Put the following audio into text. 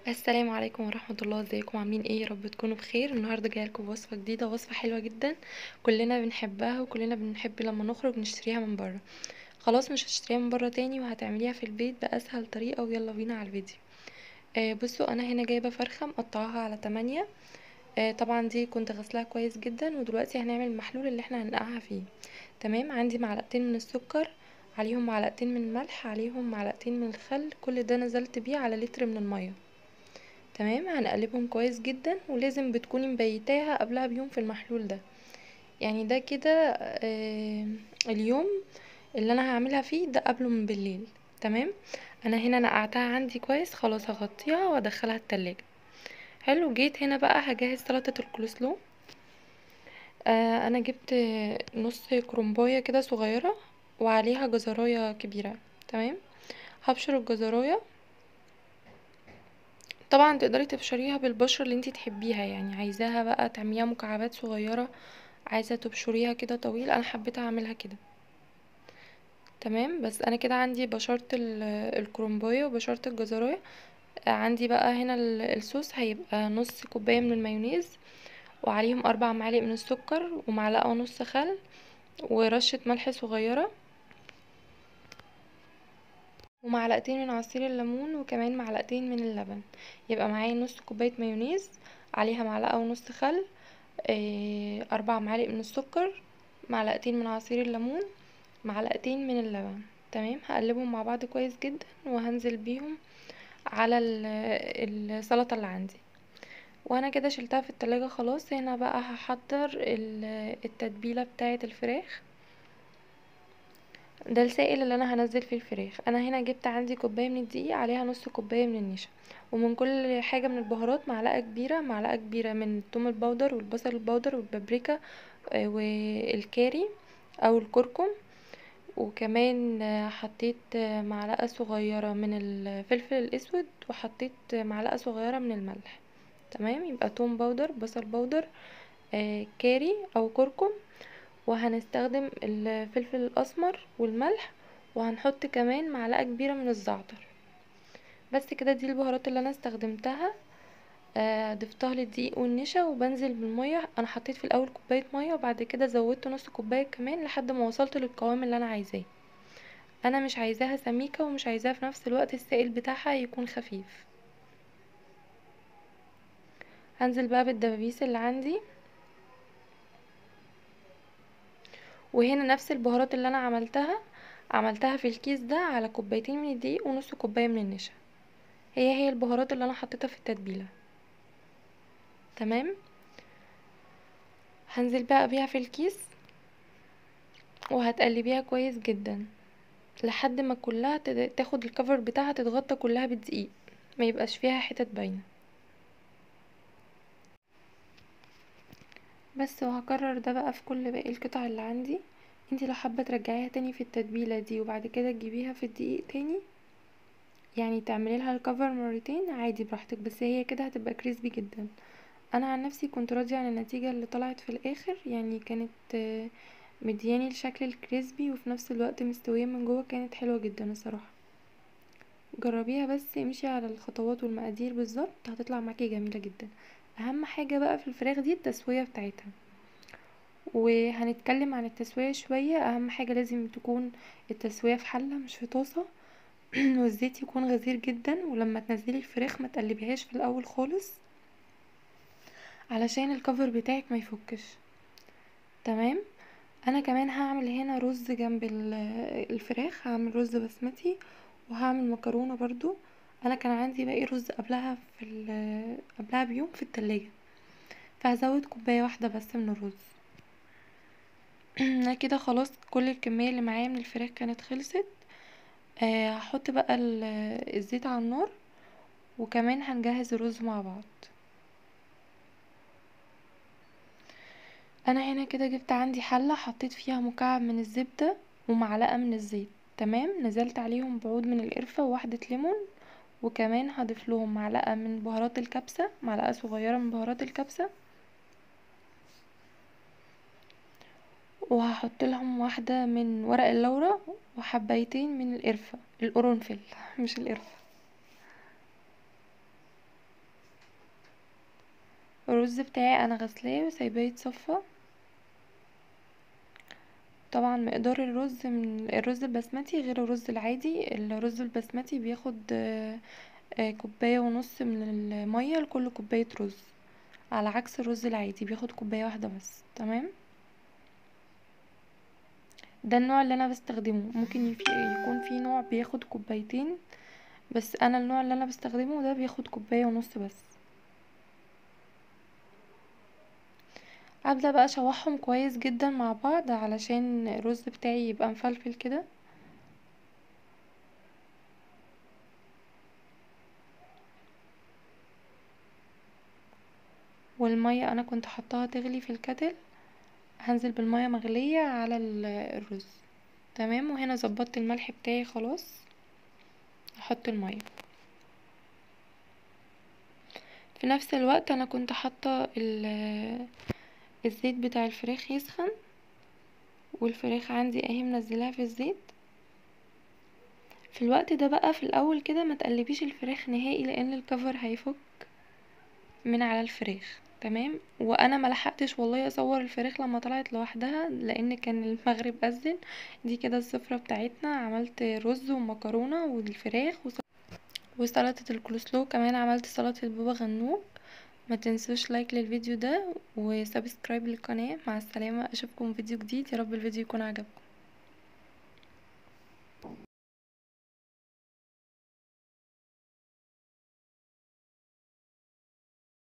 السلام عليكم ورحمة الله ازيكم عاملين ايه يا رب تكونوا بخير النهارده جايه لكم بوصفه جديده وصفه حلوه جدا كلنا بنحبها وكلنا بنحب لما نخرج نشتريها من بره خلاص مش هتشتريها من بره تاني وهتعمليها في البيت باسهل طريقه ويلا بينا على الفيديو آه بصوا انا هنا جايبه فرخه مقطعاها على تمانية آه طبعا دي كنت غسلها كويس جدا ودلوقتي هنعمل المحلول اللي احنا هننقعها فيه تمام عندي معلقتين من السكر عليهم معلقتين من الملح عليهم معلقتين من الخل كل ده نزلت بيه على لتر من الميه تمام هنقلبهم كويس جدا ولازم بتكوني مبيتاها قبلها بيوم في المحلول ده يعني ده كده آه اليوم اللي انا هعملها فيه ده قبله من بالليل تمام انا هنا نقعتها عندي كويس خلاص هغطيها وادخلها التلاجة حلو جيت هنا بقى هجهز سلطة الكولسلو آه انا جبت نص كرومباية كده صغيرة وعليها جزراية كبيرة تمام هبشر الجزراية طبعا تقدري تبشريها بالبشرة اللي انتي تحبيها يعني عايزاها بقى تعمليها مكعبات صغيرة عايزة تبشريها كده طويل انا حبيت اعملها كده تمام بس انا كده عندي بشرت الكرومبايه وبشرت الجزرايه عندي بقى هنا الصوص هيبقى نص كوبايه من المايونيز وعليهم اربع معالق من السكر ومعلقه ونص خل ورشه ملح صغيره ومعلقتين من عصير الليمون وكمان معلقتين من اللبن يبقى معايا نص كوبايه مايونيز عليها معلقه ونص خل اربع معالق من السكر معلقتين من عصير الليمون معلقتين من اللبن تمام هقلبهم مع بعض كويس جدا وهنزل بيهم على السلطه اللي عندي وانا كده شلتها في التلاجة خلاص هنا بقى هحضر التتبيله بتاعه الفراخ ده السائل اللي انا هنزل فيه الفراخ انا هنا جبت عندي كوبايه من الدقيق عليها نص كوبايه من النشا ومن كل حاجه من البهارات معلقه كبيره معلقه كبيره من الثوم البودر والبصل البودر والبابريكا والكاري او الكركم وكمان حطيت معلقه صغيره من الفلفل الاسود وحطيت معلقه صغيره من الملح تمام يبقى توم بودر بصل بودر كاري او كركم وهنستخدم الفلفل الاسمر والملح وهنحط كمان معلقه كبيره من الزعتر بس كده دي البهارات اللي انا استخدمتها ضفتها للدقيق والنشا وبنزل بالميه انا حطيت في الاول كوبايه ميه وبعد كده زودت نص كوبايه كمان لحد ما وصلت للقوام اللي انا عايزاه انا مش عايزاها سميكه ومش عايزاها في نفس الوقت السائل بتاعها يكون خفيف هنزل بقى بالدبابيس اللي عندي وهنا نفس البهارات اللي انا عملتها عملتها في الكيس ده على كوبايتين من الدقيق ونص كوبايه من النشا هي هي البهارات اللي انا حطيتها في التتبيله تمام هنزل بقى بيها في الكيس وهتقلبيها كويس جدا لحد ما كلها تاخد الكفر بتاعها تتغطى كلها بالدقيق ما يبقاش فيها حتت باينه بس وهكرر ده بقى في كل باقي القطع اللي عندي انتي لو حابه ترجعيها تاني في التتبيله دي وبعد كده تجيبيها في الدقيق تاني يعني تعملي لها الكفر مرتين عادي براحتك بس هي كده هتبقى كريسبي جدا انا عن نفسي كنت راضيه عن النتيجه اللي طلعت في الاخر يعني كانت مدياني الشكل الكريسبي وفي نفس الوقت مستويه من جوه كانت حلوه جدا الصراحه جربيها بس امشي على الخطوات والمقادير بالظبط هتطلع معاكي جميله جدا اهم حاجه بقى في الفراخ دي التسويه بتاعتها وهنتكلم عن التسويه شويه اهم حاجه لازم تكون التسويه في حله مش في طاسه والزيت يكون غزير جدا ولما تنزلي الفراخ ما تقلبيهاش في الاول خالص علشان الكفر بتاعك ما يفكش تمام انا كمان هعمل هنا رز جنب الفراخ هعمل رز بسمتي وهعمل مكرونه برضو انا كان عندي باقي رز قبلها في قبلها بيوم في التلاجة فهزود كوبايه واحده بس من الرز انا كده خلاص كل الكميه اللي معايا من الفراخ كانت خلصت أه هحط بقى الزيت على النار وكمان هنجهز الرز مع بعض انا هنا كده جبت عندي حله حطيت فيها مكعب من الزبده ومعلقه من الزيت تمام نزلت عليهم بعود من القرفه وواحده ليمون وكمان هضيف لهم معلقه من بهارات الكبسه معلقه صغيره من بهارات الكبسه وهحط لهم واحده من ورق اللورا وحبايتين من القرفه القرنفل مش القرفه الرز بتاعي انا غسلاه وسايباه يتصفى طبعا مقدار الرز من الرز البسمتي غير الرز العادي الرز البسمتي بياخد كوباية ونص من المية لكل كوباية رز على عكس الرز العادي بياخد كوباية واحدة بس تمام ده النوع اللي انا بستخدمه ممكن يكون في نوع بياخد كوبايتين بس انا النوع اللي انا بستخدمه ده بياخد كوباية ونص بس ابدا بقى اشوحهم كويس جدا مع بعض علشان الرز بتاعي يبقى مفلفل كده والمية انا كنت حطاها تغلي في الكتل هنزل بالمية مغلية على الرز تمام وهنا ظبطت الملح بتاعي خلاص احط المية في نفس الوقت انا كنت حاطه الزيت بتاع الفراخ يسخن والفراخ عندي اهي منزلاها في الزيت في الوقت ده بقى في الاول كده ما تقلبيش الفراخ نهائي لان الكفر هيفك من على الفراخ تمام وانا ملحقتش والله اصور الفراخ لما طلعت لوحدها لان كان المغرب اذن دي كده السفرة بتاعتنا عملت رز ومكرونة والفراخ وسلطة الكولسلو كمان عملت سلطة بابا غنوج ما تنسوش لايك للفيديو ده وسبسكرايب للقناة مع السلامة اشوفكم فيديو جديد يا رب الفيديو يكون عجبكم